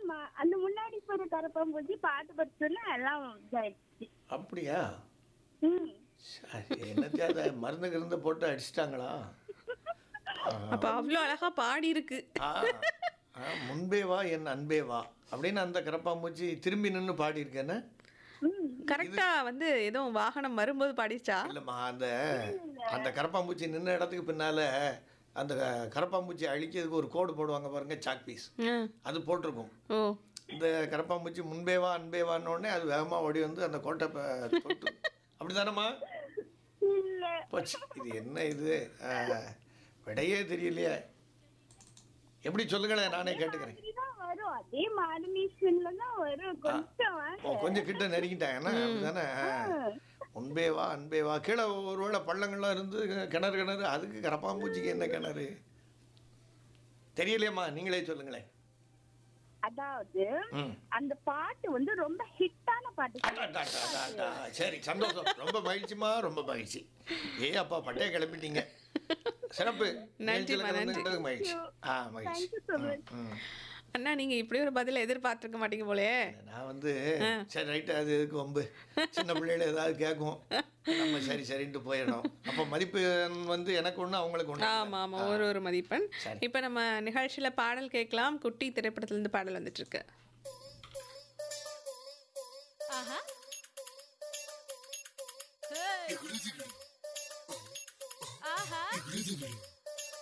ஆமா அந்த முன்னாடி போற கரப்பாம்பூச்சி பாட்டு படிச்சோன்னா எல்லாம் இதாயிடுச்சு அப்படியா ம் சரி என்னத்தையா அதை மருந்து கிருந்து போட்டு அடிச்சிட்டாங்களா அப்ப அவ்வளோ அழகா பாடி இருக்கு ஆ ஆ, முன்பே வா என் அன்பே வா அப்படின்னு அந்த கரப்பாம்பூச்சி திரும்பி நின்று பாடியிருக்கேன்னு ம் கரெக்டா வந்து ஏதோ வாகனம் வரும்போது பாடிச்சா இல்லைம்மா அந்த அந்த கரப்பாம்பூச்சி நின்ன இடத்துக்கு பின்னால் அந்த க- கரப்பாம்பூச்சி அழிக்கிறதுக்கு ஒரு கோடு போடுவாங்க பாருங்க சாக் பீஸ் ம். அது போட்டிருக்கும் ஓ இந்த கரப்பாம்பூச்சி முன்பே வா அன்பே வான்னு உடனே அது வேகமாக ஓடி வந்து அந்த கோட்டை ப- தொட்டு அப்படி தானம்மா இல்ல போச்சு இது என்ன இது ஆ, விடையே தெரியலையே எப்படி சொல்லுங்களேன் நானே கேட்டுக்கிறேன் மாதிரிதான் வரும் அதே மாடுலேஷன்ல தான் வரும் கொஞ்சம் ஓ கொஞ்சம் கிட்ட நெருங்கிட்டாங்கன்னா அப்படிதானே முன்பே வா அன்பே வா கீழே ஒருவேளை பள்ளங்கள்லாம் இருந்து கிணறு கிணறு அதுக்கு கரப்பாம்பூச்சிக்கு என்ன கிணறு தெரியலையம்மா நீங்களே சொல்லுங்களேன் அதாவது ம் அந்த பாட்டு வந்து ரொம்ப ஹிட்டான பாட்டு அடா, அடா, அடா, அடா. சரி சந்தோஷம் ரொம்ப மகிழ்ச்சிமா ரொம்ப மகிழ்ச்சி ஏ அப்பா பட்டைய கிளம்பிட்டீங்க சிறப்பு நிகழ்ச்சியில நன்றிம்மா, நன்றி. கலந்துக்கிட்டதுக்கு மகிழ்ச்சி ஆ மகிழ்ச்சி தேங்க்யூ ஸோ மச் ம் அண்ணா நீங்க இப்படி ஒரு பதில எதிர்பார்த்திருக்க மாட்டீங்க போலே நான் வந்து சரி ரைட்டு அது எதுக்கு வம்பு சின்ன பிள்ளைகள் ஏதாவது கேட்கும் நம்ம சரி சரின்ட்டு போயிடணும் அப்போ மதிப்பு வந்து எனக்கு ஒன்று அவங்களுக்கு ஒன்று ஆமா ஆமா ஒரு ஒரு மதிப்பெண் சரி. இப்ப நம்ம நிகழ்ச்சியில பாடல் கேட்கலாம் குட்டி திரைப்படத்துல இருந்து பாடல் வந்துட்டு இருக்கு ஆஹா ஆஹா